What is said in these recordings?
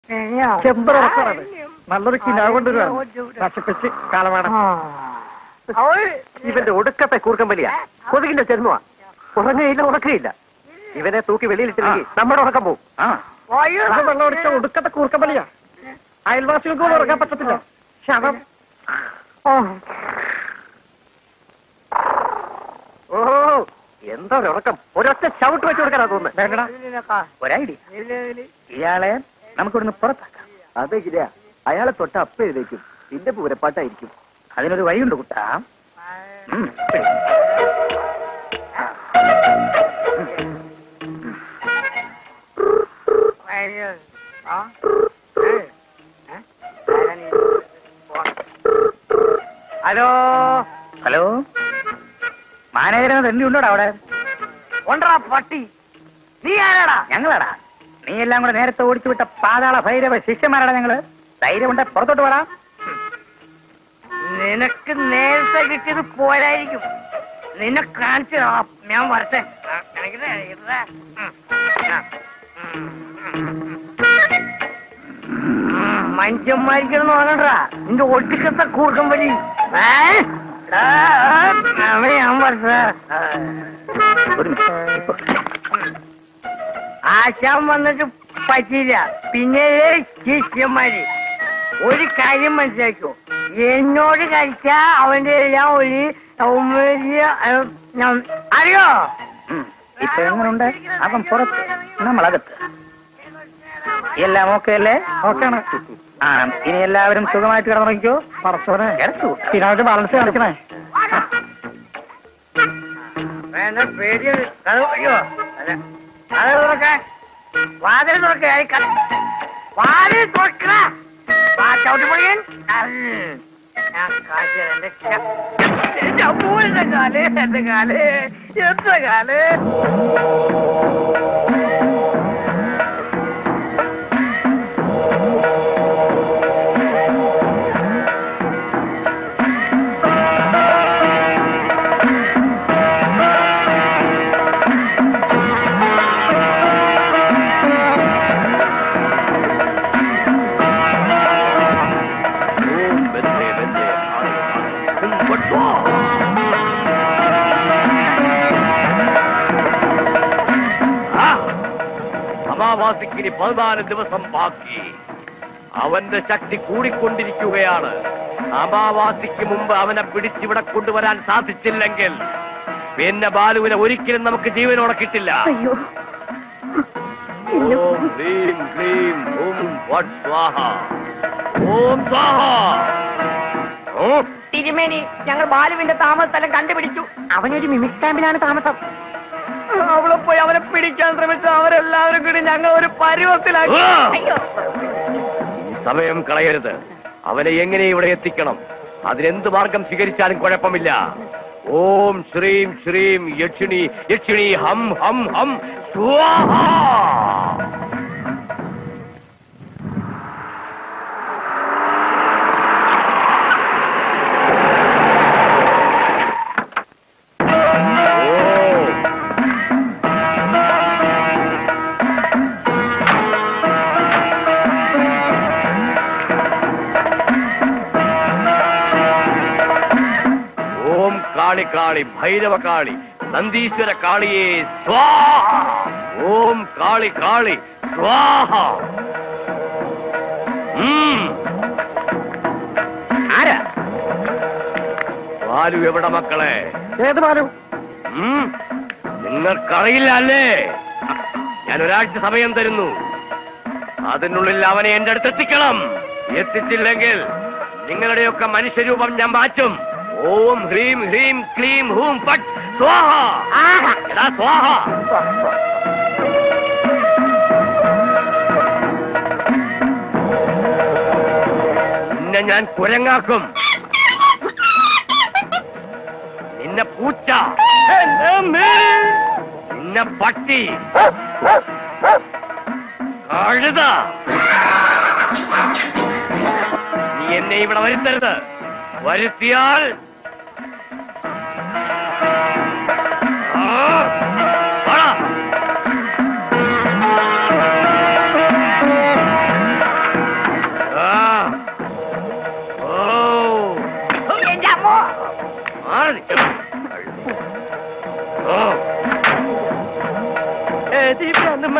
ചെമ്പറക്കാണത് നല്ലൊരു കിനാവ് കൊണ്ടുവരുവാണ് നശിപ്പിച്ച് കാലമാണ് ഇവന്റെ ഒടുക്കത്തെ കൂർക്കം വലിയ കൊതുകിന്റെ ചെരുന്നുവാ ഉറങ്ങയില്ല ഉറക്കയില്ല ഇവനെ തൂക്കി വെളിയിലിട്ടില്ലെങ്കിൽ നമ്മുടെ ഉറക്കം പോവും അത് വെള്ളം ഒടിച്ച ഒടുക്കത്തെ കൂർക്കമ്പലിയാ അയൽവാസികൾക്ക് പോലും ഉറങ്ങാൻ പറ്റത്തില്ല ശവം ഓ എന്താ ഒരു ഉറക്കം ഒരൊറ്റ ചവിട്ട് വെച്ച് കൊടുക്കാനാ തോന്നുന്നത് വേണ്ടടാ ഒരൈഡിയ ഇയാളെ നമുക്കിവിടുന്ന് പുറത്താക്കാം അതെങ്കില അയാളെ തൊട്ട് അപ്പ എഴുതേക്കും പിന്നെ പൂരപ്പാട്ടായിരിക്കും അതിനൊരു വഴിയുണ്ട് കുട്ടാ ഉം, പിടി. ഹലോ ഹലോ മാനേജറിന് തെണ്ടി ഉണ്ടോടാ അവിടെ കൊണ്ടടാ പട്ടി നീ ആരാടാ ഞങ്ങളാടാ നീ എല്ലാം കൂടെ നേരത്തെ ഓടിച്ചു വിട്ട പാതാള ഭൈരവ ശിഷ്യന്മാരാടാ ഞങ്ങള് ധൈര്യമുണ്ട് പുറത്തോട്ട് പോടാ നിനക്ക് നേരത്തെ കിട്ടിയത് പോരായിരിക്കും നിന്നെ കാണിച്ചു തരാം. ഞാൻ വരട്ടെ ആ, കാണിക്കട്ടെ, ഇതാ. ഉം. ആ. ഉം. ഉം, മനുഷ്യന്മാരിക്കൊന്നും വേണണ്ടാ നിന്റെ ഒടുക്കത്തെ കൂട്ടം വലി ഏ? ആ, ആ, അവനെ ഞാൻ വരട്ടെ ആ. ഒരു മിനിറ്റ്. ഇപ്പൊ. ആശാൻ വന്നിട്ട് പറ്റിയില്ല പിന്നെ ശിഷ്യന്മാര് ഒരു കാര്യം മനസ്സിലാക്കോ എന്നോട് കഴിച്ചാ അവന്റെ എല്ലാം ഒരു സൗന്ദര്യ ഞാൻ- അറിയോ ഉം. ഇപ്പൊ എങ്ങനുണ്ട് അവൻ പുറത്ത് നമ്മളകത്ത് എല്ലാം ഓക്കെ അല്ലേ ഓക്കെയാണ് ആ ഇനി എല്ലാവരും സുഖമായിട്ട് കിടന്നുറങ്ങിക്കോ പറച്ചോനെ കിടക്കൂ കിനാവിന്റെ ബാലൻസ് കാണിക്കണേ വേണ്ട പേടി അയ്യോ അല്ല അത് തുറക്കാൻ വാതിൽ തുറക്ക വാതിൽ തുറക്കണ ചവിട്ടി പൊളിയൻ ഞാൻ കാശ് തരാം. എന്റെ ക- എന്റെ അമ്മൂന്റെ കാല് എന്റെ കാല് എന്റെ കാല് അമാവാസിക്ക് ഇനി പതിനാല് ദിവസം ബാക്കി അവന്റെ ശക്തി കൂടിക്കൊണ്ടിരിക്കുകയാണ് അമാവാസിക്ക് മുമ്പ് അവനെ പിടിച്ചിവിടെ കൊണ്ടുവരാൻ സാധിച്ചില്ലെങ്കിൽ പിന്നെ ബാലുവിനെ ഒരിക്കലും നമുക്ക് ജീവനോടെ കിട്ടില്ല ഓം ഹ്രീം ക്ലീം ഓം വട്ട് സ്വാഹ ഓം സ്വാഹ ഓം തിരുമേനി ഞങ്ങൾ ബാലുവിന്റെ താമസ സ്ഥലം കണ്ടുപിടിച്ചു അവനൊരു മിമിക് ക്യാമ്പിലാണ് താമസം അവിടെ പോയി അവനെ പിടിക്കാൻ ശ്രമിച്ചു അവരെല്ലാവരും കൂടി ഞങ്ങൾ ഒരു പരുവത്തിലാക്കി ആ! അയ്യോ ഈ സമയം കളയരുത് അവനെ എങ്ങനെ ഇവിടെ എത്തിക്കണം അതിനെന്ത് മാർഗം സ്വീകരിച്ചാലും കുഴപ്പമില്ല ഓം ശ്രീം ശ്രീം യക്ഷിണി യക്ഷിണി ഹം ഹം ഹം സ്വാഹ ഓം ഓം കാളി കാളി ഭൈരവ കാളി നന്ദീശ്വര കാളിയേ സ്വാഹ ഓം കാളി കാളി സ്വാഹ ഉം. ആരാ ബാലു എവിടെ മക്കളെ ഏത് ബാലു ഉം. നിങ്ങൾക്കറിയില്ല അല്ലേ ഞാൻ ഒരാഴ്ച സമയം തരുന്നു അതിനുള്ളിൽ അവനെ എന്റെ അടുത്ത് എത്തിക്കണം എത്തിച്ചില്ലെങ്കിൽ നിങ്ങളുടെയൊക്കെ മനുഷ്യരൂപം ഞാൻ മാറ്റും ഓം ഹ്രീം ഹ്രീം ക്ലീം ഹൂം പട്ട് സ്വാഹ എടാ സ്വാഹ നിന്നെ ഞാൻ കുരങ്ങാക്കും നിന്നെ പൂച്ച നിന്നെ പട്ടി കഴുത നീ എന്നെ ഇവിടെ വരുത്തരുത് വരുത്തിയാൽ ആ, വാടാ.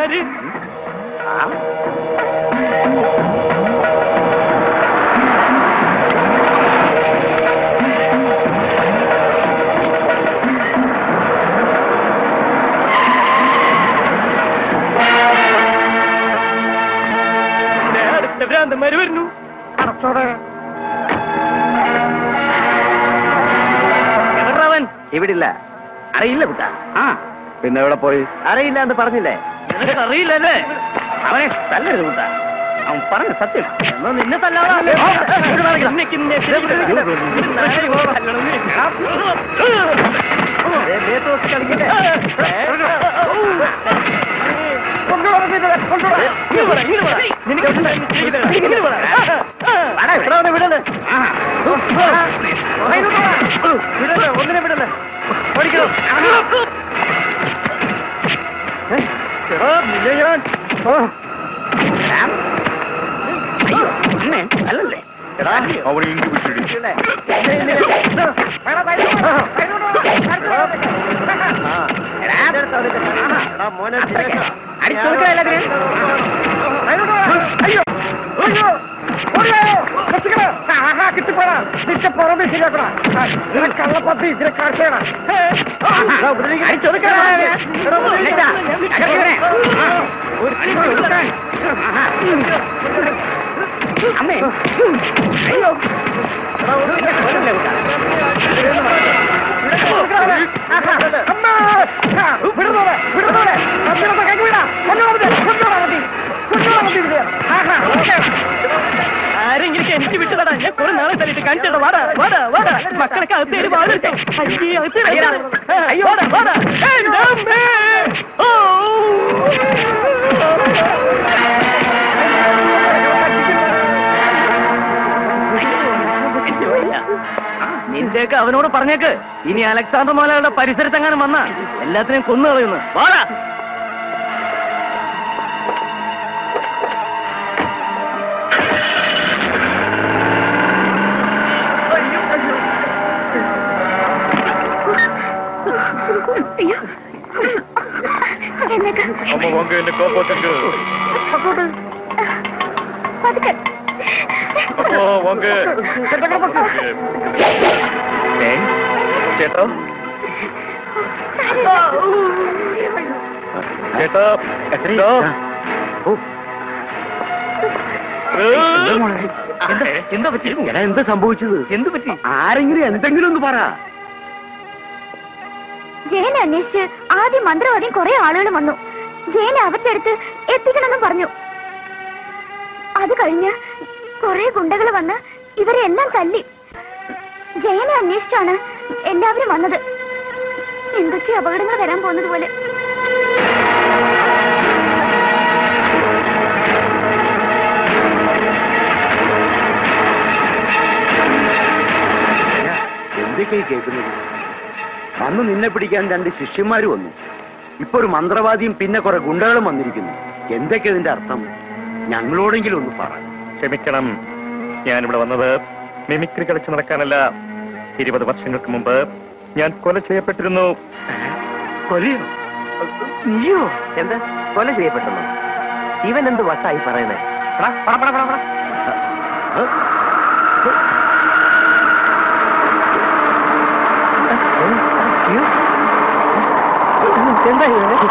ആര് ദേ, അടുത്ത ഭ്രാന്തന്മാര് വരുന്നു അടച്ചോടെ എവിടവൻ ഇവിടില്ല അറിയില്ല കുട്ടാ ആ പിന്നെ എവിടെ പോയി അറിയില്ല എന്ന് പറഞ്ഞില്ലേ നിനക്ക് അറിയില്ലല്ലേ അവനെ തല്ലരുത് കുട്ടാ അവൻ പറഞ്ഞ സത്യം എന്നാ നിന്നെ തല്ലാതാ നിനക്ക് ഇന്നെ ദേ, ദേഹത്ത് നോക്കി കളിക്കട്ടെ. വാടാ, ഇവിടെ വന്ന് വിടല്. ആ. വിടല്, ഒന്നിനെ വിടല്. ഓടിക്കണം. എടാ, നിന്നെ ഞാൻ- ഓ. എടാ. അയ്യോ, അമ്മേ, അല്ലല്ലേ എടാ അവിടെ ഇഞ്ചി പിടിച്ചിടി ഇല്ലേ? അയ്യോ അയ്യോ ഓടിയോ രക്ഷിക്കണേ ആഹാ കിട്ടിപ്പോടാ നിന്റെ പുറമെ ശരിയാക്കടാ ഇതിനെ കള്ളപ്പത്തി ഇതിനെ കാഴ്ചയാണ് അമ്മേ അയ്യോ വിടുന്നോടെ വിടുന്നോടെ അച്ഛനത്തെ കൈ വിടാ കൊണ്ടോടാ കൊണ്ടോടാ മതി കൊണ്ടോടാ മതി ഇവിടെ ആഹാ ആരെങ്കിലും എനിക്ക് വിട്ടുതടാ ഞാൻ കുറെ നാളെ തല്ലിട്ട് കാണിച്ചോ വാടാ വാടാ വാടാ മക്കളൊക്കെ അകത്തേര് വാതിട്ടോ അയ്യോ അകത്തേര് അയ്യോ വാടാ വാടാ എൻ്റെ അമ്മേ. ഓ നിന്റെയൊക്കെ അവനോട് പറഞ്ഞേക്ക് ഇനി അലക്സാണ്ടർ മോലയുടെ പരിസരത്തെങ്ങാനും വന്ന എല്ലാത്തിനെയും കൊന്നു കളയുന്നു വാടാ അയ്യോ എന്നിട്ട് അമ്മ വാங்க എന്നെ காப்பாத்துங்க പതുക്കെ அப்பா வாங்க ചേട്ടോ ചേട്ടാ എത്രയോ എന്താ പറ്റി എടാ എന്താ സംഭവിച്ചത് എന്ത് പറ്റി ആരെങ്കിലും എന്തെങ്കിലും ഒന്ന് പറ ജയനെ അന്വേഷിച്ച് ആദ്യം മന്ത്രവാദിയും കുറെ ആളുകൾ വന്നു ജയനെ അവറ്റെടുത്ത് എത്തിക്കണമെന്നും പറഞ്ഞു അത് കഴിഞ്ഞ് കുറെ ഗുണ്ടകൾ വന്ന് ഇവരെ എല്ലാം തല്ലി ജയനെ അന്വേഷിച്ചാണ് എല്ലാവരും വന്നത് എന്തൊക്കെ അപകടങ്ങൾ വരാൻ പോകുന്നത് പോലെ എന്തൊക്കെയാ കേൾക്കുന്നത് അന്ന് നിന്നെ പിടിക്കാൻ രണ്ട് ശിഷ്യന്മാര് വന്നു ഇപ്പൊ ഒരു മന്ത്രവാദിയും പിന്നെ കുറെ ഗുണ്ടകളും വന്നിരിക്കുന്നു എന്തൊക്കെ ഇതിന്റെ അർത്ഥം ഞങ്ങളോടെങ്കിലും ഒന്ന് പറ ക്ഷമിക്കണം ഞാനിവിടെ വന്നത് മിമിക്രി കളിച്ച് നടക്കാനല്ല ഇരുപത് വർഷങ്ങൾക്ക് മുമ്പ് ഞാൻ കൊല ചെയ്യപ്പെട്ടിരുന്നു കൊലയോ നീയോ എന്താ കൊല ചെയ്യപ്പെട്ടെന്നോ ഇവൻ എന്ത് വട്ടായി പറയുന്നേ എന്താ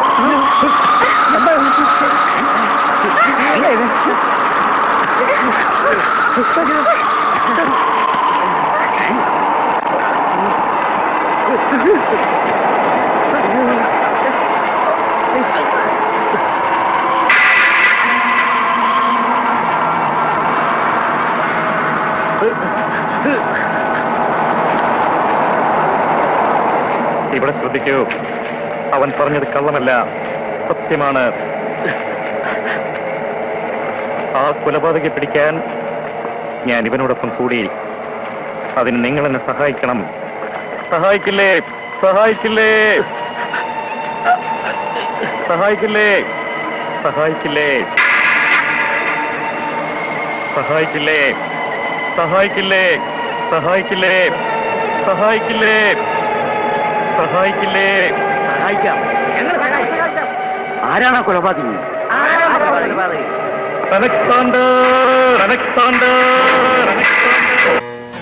ഇവിടെ ശ്രദ്ധിക്കൂ അവൻ പറഞ്ഞത് കള്ളമല്ല സത്യമാണ് ആ കൊലപാതകെ പിടിക്കാൻ ഞാൻ ഇവനോടൊപ്പം കൂടി അതിന് നിങ്ങൾ എന്നെ സഹായിക്കണം സഹായിക്കില്ലേ സഹായിക്കില്ലേ സഹായിക്കില്ലേ സഹായിക്കില്ലേ സഹായിക്കില്ലേ സഹായിക്കില്ലേ സഹായിക്കില്ലേ സഹായിക്കില്ലേ സഹായിക്കില്ലേ സഹായിക്കാം ഞങ്ങൾ സഹായിക്കാം ആരാണ് ആ കൊലപാതകി അലക്സാണ്ടർ അലക്സാണ്ടർ അലക്സാണ്ടർ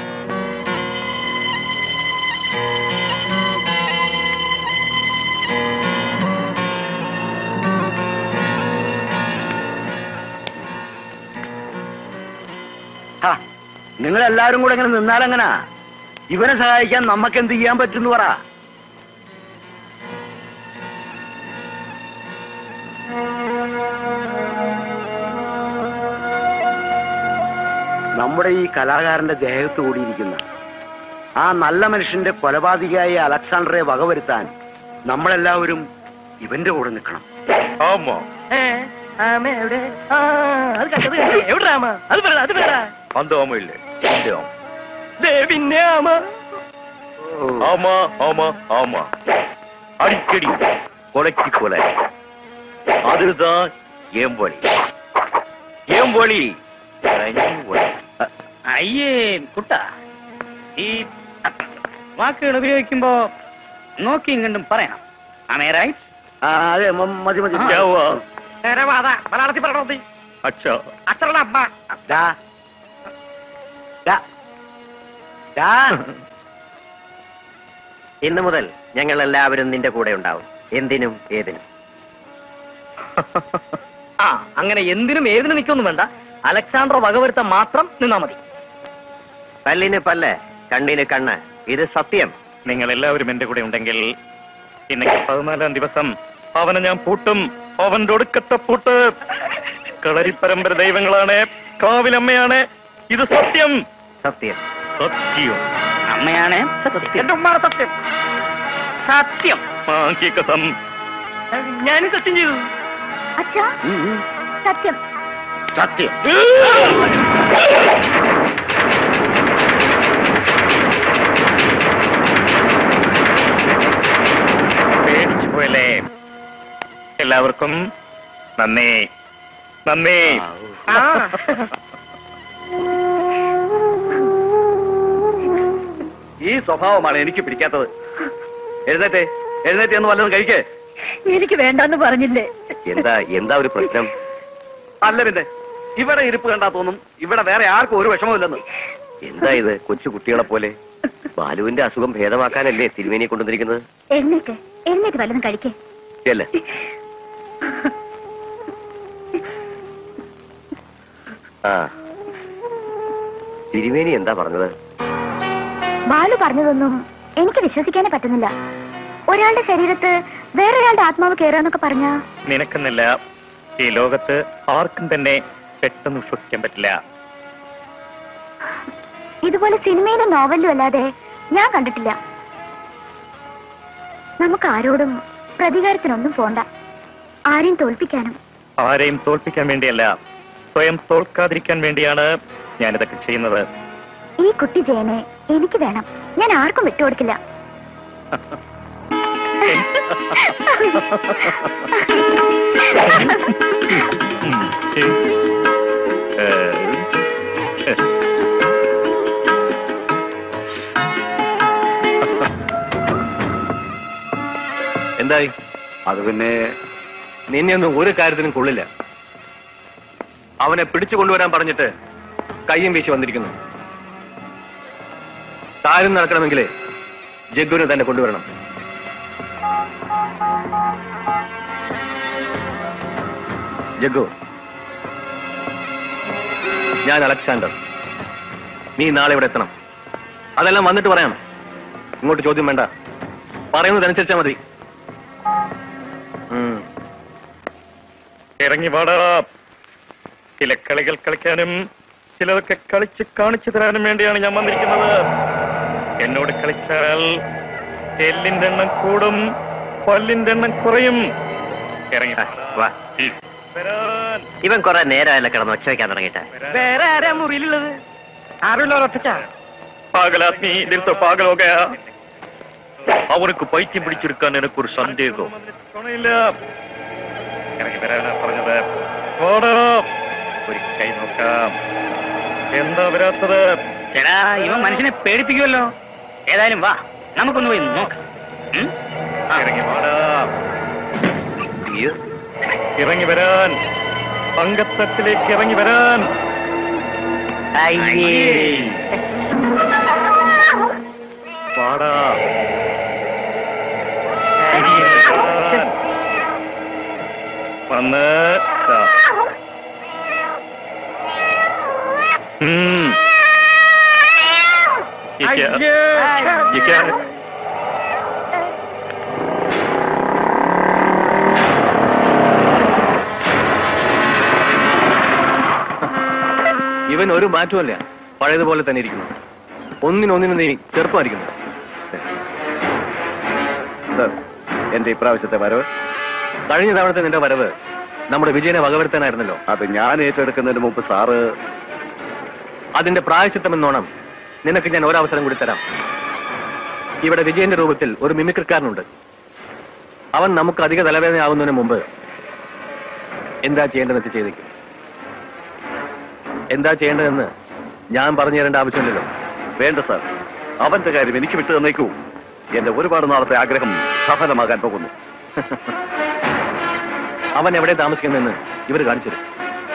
നിങ്ങൾ എല്ലാവരും കൂടെ ഇങ്ങനെ നിന്നാലെങ്ങനാ ഇവനെ സഹായിക്കാൻ നമുക്ക് എന്ത് ചെയ്യാൻ പറ്റുന്നു പറ നമ്മുടെ ഈ കലാകാരന്റെ ദേഹത്ത് കൂടിയിരിക്കുന്ന ആ നല്ല മനുഷ്യന്റെ കൊലപാതകയായ അലക്സാണ്ടറെ വകവരുത്താൻ നമ്മളെല്ലാവരും ഇവന്റെ കൂടെ നിൽക്കണം ആമോ ആമ എവിടെ ആ അത് കണ്ടത് കണ്ടത് എവിടെ ആമ അത് പറ അത് പറ അന്ത ആമ ഇല്ലേ എന്റെ ആമ ദേ പിന്നെ ആമ ആമ ആമ ആമ അടിക്കടി കൊലക്ക് കൊല அதுதான் ஏன் வழி ஏன் வழி അയ്യേ കുട്ട ഈ വാക്കുകൾ ഉപയോഗിക്കുമ്പോ നോക്കിയും കണ്ടും പറയണം ആമേ റൈറ്റ് ആ അതെ മ- മതി മതി ജാവാ നേരെ വാദ മലയാളത്തിൽ പറഞ്ഞോത്തി അച്ഛാ അച്ഛനുള്ള അമ്മ ഡാ. ഡാ. ഡാ. ഇന്നു മുതൽ ഞങ്ങൾ എല്ലാവരും നിന്റെ കൂടെ ഉണ്ടാവും എന്തിനും ഏതിനും ആ അങ്ങനെ എന്തിനും ഏതിനും നിൽക്കൊന്നും വേണ്ട അലക്സാണ്ടർ വകവരുത്താൻ മാത്രം നിന്നാ മതി പല്ലിന് പല്ല് കണ്ണിന് കണ്ണ് ഇത് സത്യം നിങ്ങൾ എല്ലാവരും എന്റെ കൂടെ ഉണ്ടെങ്കിൽ ഇന്നേക്ക് പതിനാലാം ദിവസം അവനെ ഞാൻ പൂട്ടും അവന്റെ ഒടുക്കത്തെ പൂട്ട് കളരിപ്പരമ്പര ദൈവങ്ങളാണ് കാവിലമ്മയാണ് ഇത് സത്യം സത്യം സത്യം അമ്മയാണ് സത്യം എന്റെ ഉമ്മാണ് സത്യം സത്യം മാങ്കികസം ഞാനും സത്യം ചെയ്തു അച്ഛാ ഉം, ഉം. സത്യം സത്യം പേടിച്ചു പോയല്ലേ എല്ലാവർക്കും നന്ദി നന്ദി ആ ഈ സ്വഭാവമാണ് എനിക്ക് പിടിക്കാത്തത് എഴുന്നേറ്റേ എഴുന്നേറ്റ് എന്ന് വല്ലതും കഴിക്കേ എനിക്ക് വേണ്ടെന്ന് പറഞ്ഞില്ലേ എന്താ എന്താ ഒരു പ്രശ്നം അല്ല പിന്നെ ഇവിടെ ഇരിപ്പ് കണ്ടാ തോന്നും ഇവിടെ വേറെ ആർക്കും ഒരു വിഷമമില്ലെന്ന് എന്താ ഇത് കൊച്ചു കുട്ടികളെ പോലെ ബാലുവിന്റെ അസുഖം ഭേദമാക്കാനല്ലേ തിരുമേനിയെ കൊണ്ടുവന്നിരിക്കുന്നത് എഴുന്നേറ്റ് എഴുന്നേറ്റ് വല്ലതും കഴിക്കേ അല്ലേ ആ തിരുമേനി എന്താ പറഞ്ഞത് ബാലു പറഞ്ഞതൊന്നും എനിക്ക് വിശ്വസിക്കാനേ പറ്റുന്നില്ല ഒരാളുടെ ശരീരത്ത് വേറൊരാളുടെ ആത്മാവ് കയറാന്നൊക്കെ പറഞ്ഞ നിനക്കെന്നല്ല ഈ ലോകത്ത് ആർക്കും തന്നെ പെട്ടെന്ന് വിശ്വസിക്കാൻ പറ്റില്ല ഇതുപോലെ സിനിമയിലും നോവലിലും അല്ലാതെ ഞാൻ കണ്ടിട്ടില്ല നമുക്ക് ആരോടും പ്രതികാരത്തിനൊന്നും പോണ്ട ആരെയും തോൽപ്പിക്കാനും ആരെയും തോൽപ്പിക്കാൻ വേണ്ടിയല്ല സ്വയം തോൽക്കാതിരിക്കാൻ വേണ്ടിയാണ് ഞാനിതൊക്കെ ചെയ്യുന്നത് ഈ കുട്ടി ജയനെ എനിക്ക് വേണം ഞാൻ ആർക്കും വിട്ടുകൊടുക്കില്ല ഉം. ഏ, ഏ. എന്തായി അത് പിന്നെ നിന്നെയൊന്നും ഒരു കാര്യത്തിനും കൊള്ളില്ല അവനെ പിടിച്ചു കൊണ്ടുവരാൻ പറഞ്ഞിട്ട് കയ്യും വീശി വന്നിരിക്കുന്നു കാര്യം നടക്കണമെങ്കിൽ ജഗ്ഗുവിനെ തന്നെ കൊണ്ടുവരണം ജഗ്ഗു ഞാൻ അലക്സാണ്ടർ നീ നാളെ ഇവിടെ എത്തണം അതെല്ലാം വന്നിട്ട് പറയാം ഇങ്ങോട്ട് ചോദ്യം വേണ്ട പറയുന്നതനുസരിച്ചാ മതി ഉം. ഇറങ്ങി വാടാ ചില കളികൾ കളിക്കാനും ചിലതൊക്കെ കളിച്ച് കാണിച്ചു തരാനും വേണ്ടിയാണ് ഞാൻ വന്നിരിക്കുന്നത് എന്നോട് കളിച്ചാൽ എല്ലിന്റെ എണ്ണം കൂടും പല്ലിന്റെ എണ്ണം കുറയും ഇറങ്ങി ആ, വാ. വരാൻ ഇവൻ കുറെ നേരമല്ല കിടന്ന് ഒച്ച വയ്ക്കാൻ തുടങ്ങിയിട്ട് വേറെ ആരാ മുറിയിലുള്ളത് ആരുമില്ല ഒറ്റയ്ക്കാ പാഗലാത്മി ഇതിലത്തെ പാഗലോക അവർക്ക് പൈത്യം പിടിച്ചെടുക്കാൻ എനിക്കൊരു സന്ദേഹം തുണയില്ല ഇറങ്ങി വരാനാ പറഞ്ഞത് ഓടോ ഒരു കൈ നോക്കാം എന്താ വരാത്തത് ചേടാ ഇവൻ മനുഷ്യനെ പേടിപ്പിക്കുമല്ലോ ഏതായാലും വാ നമുക്കൊന്ന് പോയി നോക്കാം ഉം? ആ. ഇറങ്ങി വാടാ അയ്യോ ഇറങ്ങി വരാൻ പങ്കത്തട്ടിലേക്ക് ഇറങ്ങി വരാൻ പാടാ വരാൻ. വന്ന് ദാ. ഉം. ഇരിക്ക. ഇരിക്ക. ഇവൻ ഒരു മാറ്റമല്ല പഴയതുപോലെ തന്നെ ഇരിക്കുന്നു ഒന്നിനൊന്നിനും നീ ചെറുപ്പമായിരിക്കുന്നു എന്റെ ഇപ്രാവശ്യത്തെ വരവ് കഴിഞ്ഞ തവണത്തെ നിന്റെ വരവ് നമ്മുടെ വിജയനെ വകവരുത്താനായിരുന്നല്ലോ അത് ഞാൻ ഏറ്റെടുക്കുന്നതിന് മുമ്പ് സാറ് അതിന്റെ പ്രായച്ചിത്തം എന്നോണം നിനക്ക് ഞാൻ ഒരവസരം കൂടി തരാം ഇവിടെ വിജയന്റെ രൂപത്തിൽ ഒരു മിമിക്രിക്കാരനുണ്ട് അവൻ നമുക്ക് അധിക തലവേദനയാവുന്നതിന് മുമ്പ് എന്താ ചെയ്യേണ്ടതെന്ന് വെച്ച് ചെയ്തേക്കും എന്താ ചെയ്യേണ്ടതെന്ന് ഞാൻ പറഞ്ഞു തരേണ്ട ആവശ്യമില്ലല്ലോ വേണ്ട സാർ അവന്റെ കാര്യം എനിക്ക് വിട്ടു തന്നേക്കൂ എന്റെ ഒരുപാട് നാളത്തെ ആഗ്രഹം സഫലമാകാൻ പോകുന്നു അവൻ എവിടെ താമസിക്കുന്നെന്ന് ഇവർ കാണിച്ചു തരും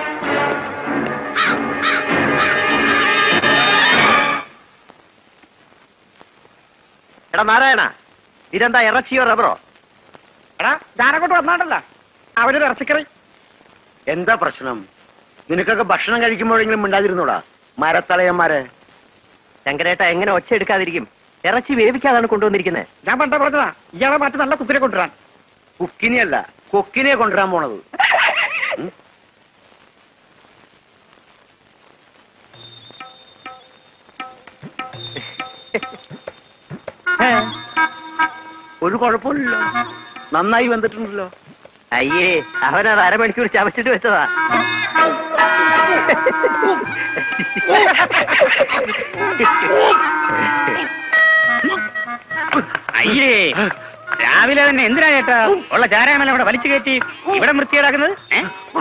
എടാ നാരായണ ഇതെന്താ ഇറച്ചിയോ റബ്ബറോ എടാ ഞാനങ്ങോട്ട് വന്നാണ്ടല്ല അവനൊരു ഇറച്ചിക്കറി എന്താ പ്രശ്നം നിനക്കൊക്കെ ഭക്ഷണം കഴിക്കുമ്പോഴെങ്കിലും മിണ്ടാതിരുന്നോടാ മരത്തലയന്മാരെ ശങ്കരേട്ട എങ്ങനെ ഒച്ച എടുക്കാതിരിക്കും ഇറച്ചി വേവിക്കാതാണ് കൊണ്ടുവന്നിരിക്കുന്നത് ഞാൻ പണ്ട പറഞ്ഞതാ ഇയാളെ മാറ്റി നല്ല കുത്തിനെ കൊണ്ടുവരാൻ കുക്കിനെയല്ല കൊക്കിനെ കൊണ്ടുവരാൻ പോണത് ഉം? ഏ, ഒരു കുഴപ്പമില്ലല്ലോ നന്നായി വന്നിട്ടുണ്ടല്ലോ അയ്യേ അവനത് അരമണിക്കൂർ ചവച്ചിട്ട് വെച്ചതാ അയ്യേ രാവിലെ തന്നെ എന്തിനാ ചേട്ടാ ഉള്ള ചാരാമല ഇവിടെ വലിച്ചു കയറ്റി ഇവിടെ വൃത്തിയേടാക്കുന്നത് ഏ?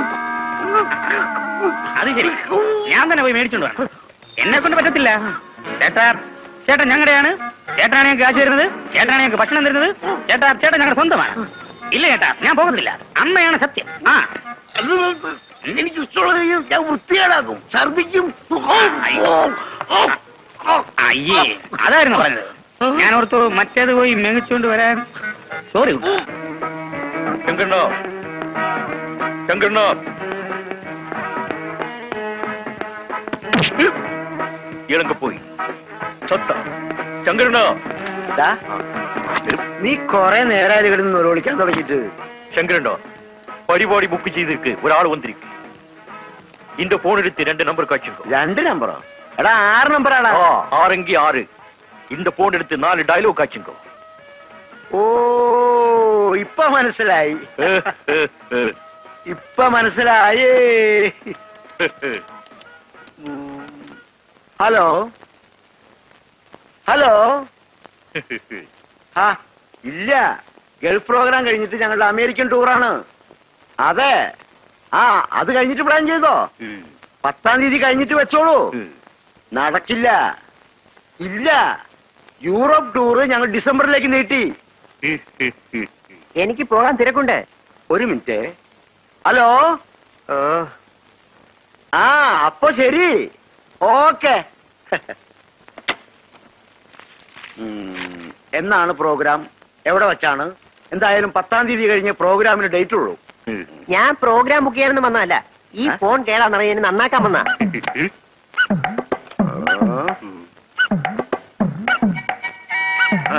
അത് ശരി ഞാൻ തന്നെ പോയി മേടിച്ചോണ്ട് വരണം എന്നെ കൊണ്ട് പറ്റത്തില്ല ചേട്ടാ ചേട്ടൻ ഞങ്ങളുടെയാണ് ചേട്ടനാണ് ഞങ്ങൾക്ക് കാശ് തരുന്നത് ചേട്ടനാണ് ഞങ്ങൾക്ക് ഭക്ഷണം തരുന്നത് ചേട്ടാ ചേട്ടൻ ഞങ്ങളുടെ സ്വന്തമാണ് ഇല്ല ചേട്ടാ ഞാൻ പോകത്തില്ല അമ്മയാണ് സത്യം ആ എനിക്ക് ഇഷ്ടമുള്ള ഞാൻ വൃത്തികേടാക്കും ഛർദിക്കും അയ്യേ അതായിരുന്നു പറഞ്ഞത് ഞാൻ ഓർത്തു മറ്റേത് പോയി മേങ്ങിച്ചുകൊണ്ട് വരാൻ സോറി ശങ്കണ്ണോ ശങ്കണ്ണോ ഇളങ്ക പോയി സത്ത ശങ്കണ്ണോ ദാ, നീ കൊറേ നേരം ഇവിടെ നിന്ന് വിളിക്കാൻ തുടങ്ങിയിട്ട് ശങ്കരണ്ടോ പരിപാടി ബുക്ക് ചെയ്തിருக்கு ഒരാൾ വന്നിരിക്കും இந்த போன் எடுத்து ரெண்டு நம்பர் காய்ச்சிருக்கோம் രണ്ട് നമ്പറോ എടാ ആറ് നമ്പറാടാ ஆறங்கி ஆறு இந்த போன் எடுத்து நாலு டயലോഗ് காய்ச்சிருக்கோ ഓ ഇപ്പൊ മനസ്സിലായി ഇപ്പൊ മനസ്സിലായേ ഹലോ ഹലോ ആ ഇല്ല ഗൾഫ് പ്രോഗ്രാം കഴിഞ്ഞിട്ട് ഞങ്ങളുടെ അമേരിക്കൻ ടൂറാണ് അതെ ആ അത് കഴിഞ്ഞിട്ട് പ്ലാൻ ചെയ്തോ പത്താം തീയതി കഴിഞ്ഞിട്ട് വെച്ചോളൂ നടക്കില്ല ഇല്ല യൂറോപ്പ് ടൂറ് ഞങ്ങൾ ഡിസംബറിലേക്ക് നീട്ടി എനിക്ക് പോകാൻ തിരക്കുണ്ട് ഒരു മിനിറ്റ് ഹലോ ആ അപ്പൊ ശരി ഓക്കെ ഉം, എന്നാണ് പ്രോഗ്രാം എവിടെ വെച്ചാണ് എന്തായാലും പത്താം തീയതി കഴിഞ്ഞ് പ്രോഗ്രാമിന് ഡേറ്റ് ഉള്ളൂ ഞാൻ പ്രോഗ്രാം ബുക്ക് ചെയ്യാനൊന്നും വന്നതല്ല ഈ ഫോൺ കേടാന്നറിയാൻ നന്നാക്കാൻ വന്നാ ആ.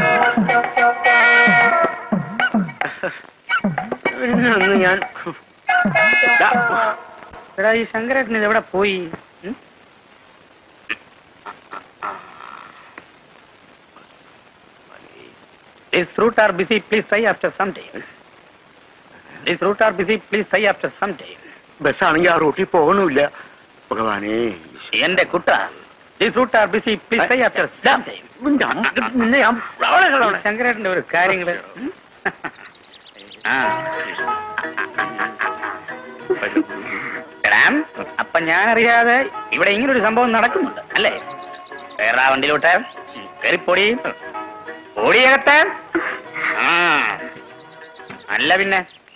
പിന്നെ അന്ന് ഞാൻ ദാ, എടാ ഈ ശങ്കരേട്ടൻ ഇത് എവിടെ പോയി ഉം? This route are busy, please say after some time. This route are busy, please say after some time. ബസ്സാണെങ്കിൽ ആ റൂട്ടിൽ പോകണമില്ല ഭഗവാനേ എന്റെ കുട്ട This route are busy, please say after some time. ഞാൻ- നിന്നെ ഞാൻ അവിടെ ഈ കളയണം. ശങ്കരേട്ടന്റെ ഒരു കാര്യങ്ങള് ഉം? ആ. എടാ, അപ്പൊ ഞാൻ അറിയാതെ ഇവിടെ ഇങ്ങനൊരു സംഭവം നടക്കുന്നുണ്ട് അല്ലേ വേറെ വണ്ടിയിലോട്ട് കയറിപ്പൊടി ഓടിയകത്ത് ആ അല്ല പിന്നെ